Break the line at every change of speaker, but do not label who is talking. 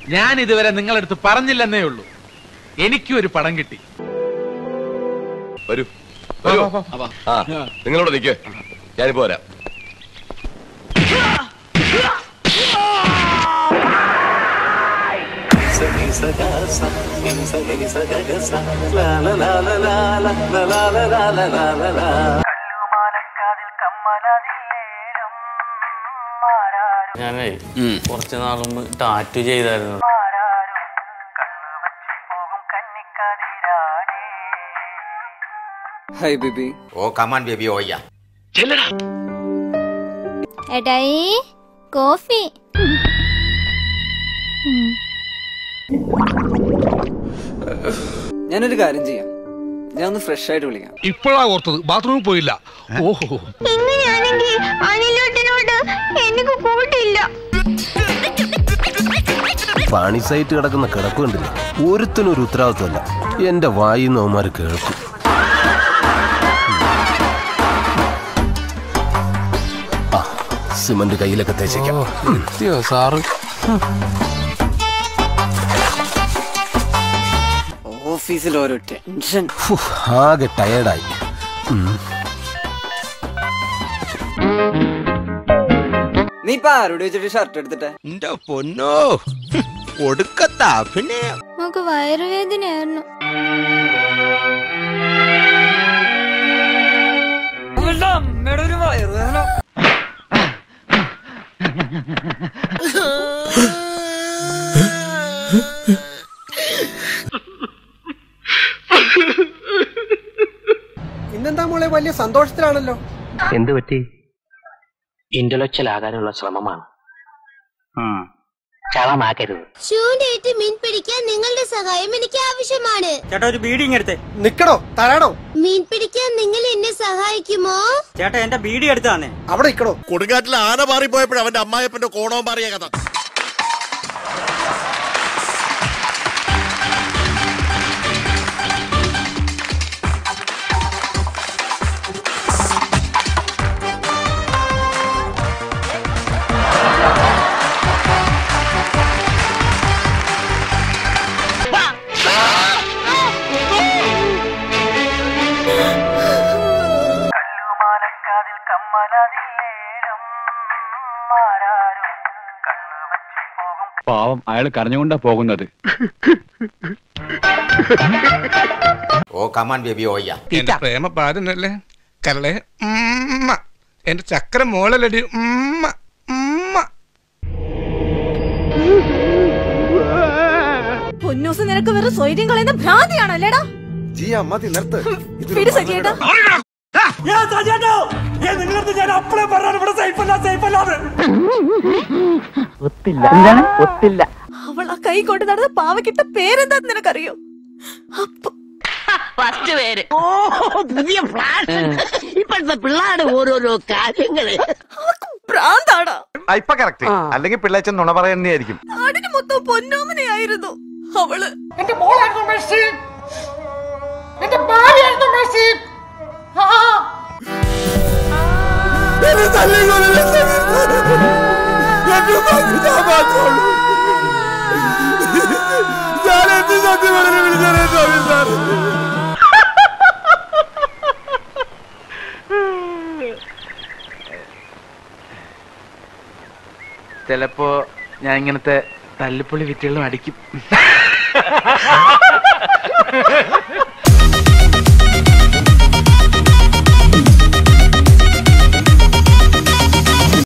ഞാൻ ഇതുവരെ നിങ്ങളടുത്ത് പറഞ്ഞില്ലെന്നേ ഉള്ളൂ എനിക്കും ഒരു പടം കിട്ടി
വരൂ വരൂ ആ നിങ്ങളോട് നിൽക്കേ ഞാനിപ്പോ വരാം
ഞാനേ കുറച്ച് നാൾ മുമ്പ് ടാറ്റു ചെയ്തായിരുന്നു
hi baby
oh come on baby ഓയ്യ
എടായി കോഫി
ഞാനൊരു കാര്യം ചെയ്യാം ഞാൻ ഒന്ന് ഫ്രഷ് ആയിട്ട് വിളിക്കാം
ഇപ്പോഴാ ഓർത്തത് ബാത്റൂമിൽ പോയില്ല ഓഹോ
ഇങ്ങനെയാണെങ്കിൽ അനിലോട്ടിനോട് എനിക്ക് കൂട്ടില്ല
പണി സൈറ്റ് കിടക്കുന്ന കിടപ്പ് കണ്ടില്ല ഒരുത്തിനും ഒരു ഉത്തരവാദിത്വമല്ല എന്റെ വായിന്ന് അവന്മാര് കേൾക്കും ആ, സിമന്റ് കയ്യിലൊക്കെ തേച്ചേക്കാം
സാറ്
ഓഫീസിൽ ഓരോ ടെൻഷൻ
ഫു, ആകെ ടയേർഡായി
നീ ഇപ്പൊ ആരോട് വെച്ചിട്ട് ഷർട്ട് എടുത്തിട്ടെ
എന്റെ പൊന്നോ ഒടുക്കത്താ പിന്നെ
നമുക്ക് വയറുവേദനയായിരുന്നു
അമ്മയുടെ ഒരു വയറുവേദന
ഇന്നെന്താ മോളെ വലിയ സന്തോഷത്തിലാണല്ലോ
എന്ത് പറ്റി
ഇന്റലക്ച്വൽ ആകാനുള്ള ശ്രമമാണ് ചളമാക്കരുത്
ചൂണ്ടയിട്ട് മീൻ പിടിക്കാൻ നിങ്ങളുടെ സഹായം എനിക്ക് ആവശ്യമാണ്
ചേട്ടാ ഒരു ബീഡിങ് എടുത്തേ
നിക്കണോ തരാണോ
മീൻ പിടിക്കാൻ നിങ്ങൾ എന്നെ സഹായിക്കുമോ
ചേട്ടാ എന്റെ ബീഡി എടുത്തു തന്നെ
അവിടെ നിക്കണോ
കൊടുങ്കാറ്റിൽ ആന മാറിപ്പോയപ്പോഴും അവന്റെ അമ്മായപ്പന്റെ കോണവും മാറിയ കഥ
പാവം അയാൾ കരഞ്ഞുകൊണ്ടാ പോകുന്നത്
ഓ കമാൻ ബേബി ഓയ്യ
എന്റെ പ്രേമ പാതനല്ലേ കരളെ ഉമ്മ എന്റെ ചക്കര മോളലടി ഉമ്മ ഉമ്മ
പൊന്നൂസ് നിനക്ക് വെറും സ്വൈര്യം കളയുന്ന ഭ്രാന്തിയാണല്ലേടാ
ജി അമ്മ തിന്നർത്ത്
പിടി സജിയേട്ടാ
നിങ്ങളടുത്ത് ഞാൻ അപ്പളേ പറഞ്ഞു ഇവിടെ സേഫ് അല്ല സേഫ് അല്ലാതെ
അവൾ ആ കൈ കൊണ്ട് നടന്ന പാവക്കിട്ട പേരെന്താ നിനക്കറിയോ അപ്പൊ
ഫസ്റ്റ് പേര് ഓ പുതിയ ഫ്ലാഷ് ഇപ്പോഴത്തെ പിള്ളേരുടെ ഓരോരോ കാര്യങ്ങള്
അവക്ക് ഭ്രാന്താടാ
ഇപ്പൊ കറക്റ്റ് അല്ലെങ്കിൽ പിള്ളേച്ചൻ നുണ പറയുന്നതായിരിക്കും
നാടിന് മൊത്തം പൊന്നോമനയായിരുന്നു അവള്
എന്റെ മോളായിരുന്നു മെസ്സി എന്റെ ഭാര്യയായിരുന്നു മെസ്സി
ചിലപ്പോ ഞാൻ ഇങ്ങനത്തെ തല്ലിപ്പൊളി വിറ്റുകളും അടിക്കും